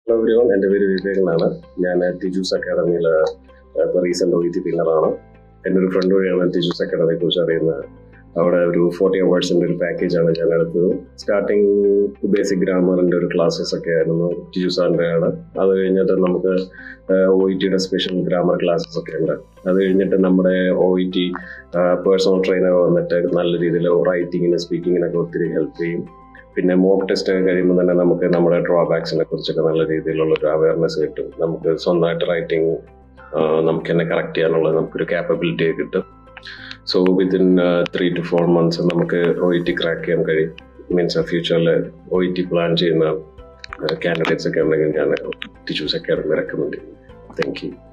hello everyone എൻ്റെ പേര് വിവേക് എന്നാണ് ഞാൻ ടിജൂസ് അക്കാഡമിയിൽ ഇപ്പോൾ റീസെൻ്റ് ഒ ടി പിന്നറാണ് എൻ്റെ ഒരു ഫ്രണ്ട് വഴിയാണ് ടിജൂസ് അക്കാഡമിയെ കുറിച്ച് അറിയുന്നത് അവിടെ ഒരു ഫോർട്ടി അവേഴ്സിൻ്റെ ഒരു പാക്കേജാണ് ഞാൻ എടുത്തത് സ്റ്റാർട്ടിങ് ബേസിക് ഗ്രാമറിൻ്റെ ഒരു ക്ലാസ്സസ് ഒക്കെ ആയിരുന്നു ടിജു സാറിൻ്റെ ആണ് അത് കഴിഞ്ഞിട്ട് നമുക്ക് ഒ ഇ ടിയുടെ സ്പെഷ്യൽ ഗ്രാമർ ക്ലാസ്സസ് ഒക്കെ ഉണ്ട് അത് കഴിഞ്ഞിട്ട് നമ്മുടെ O E T personal trainer വന്നിട്ട് നല്ല രീതിയിൽ റൈറ്റിങ്ങിന് സ്പീക്കിങ്ങിനൊക്കെ ഒത്തിരി ഹെൽപ്പ് ചെയ്യും പിന്നെ മോക്ക് ടെസ്റ്റ് ഒക്കെ കഴിയുമ്പോൾ തന്നെ നമുക്ക് നമ്മുടെ ഡ്രോബാക്സിനെ കുറിച്ചൊക്കെ നല്ല രീതിയിലുള്ള ഒരു അവയർനെസ് കിട്ടും നമുക്ക് സ്വന്തമായിട്ട് റൈറ്റിംഗ് നമുക്ക് തന്നെ കറക്റ്റ് ചെയ്യാനുള്ള നമുക്കൊരു ക്യാപ്പബിലിറ്റി കിട്ടും so within three two four months നമുക്ക് ഒ ഇ ടി ക്രാക്ക് ചെയ്യാൻ കഴിയും മീൻസ് ഫ്യൂച്ചറിൽ ഒ ഇ ടി പ്ലാൻ ചെയ്യുന്ന കാൻഡിഡേറ്റ്സ് ഒക്കെ ഉണ്ടെങ്കിൽ ഞാൻ ടിഷ്യൂസ് അക്കാഡമി റെക്കമെൻഡ് ചെയ്യും താങ്ക് യു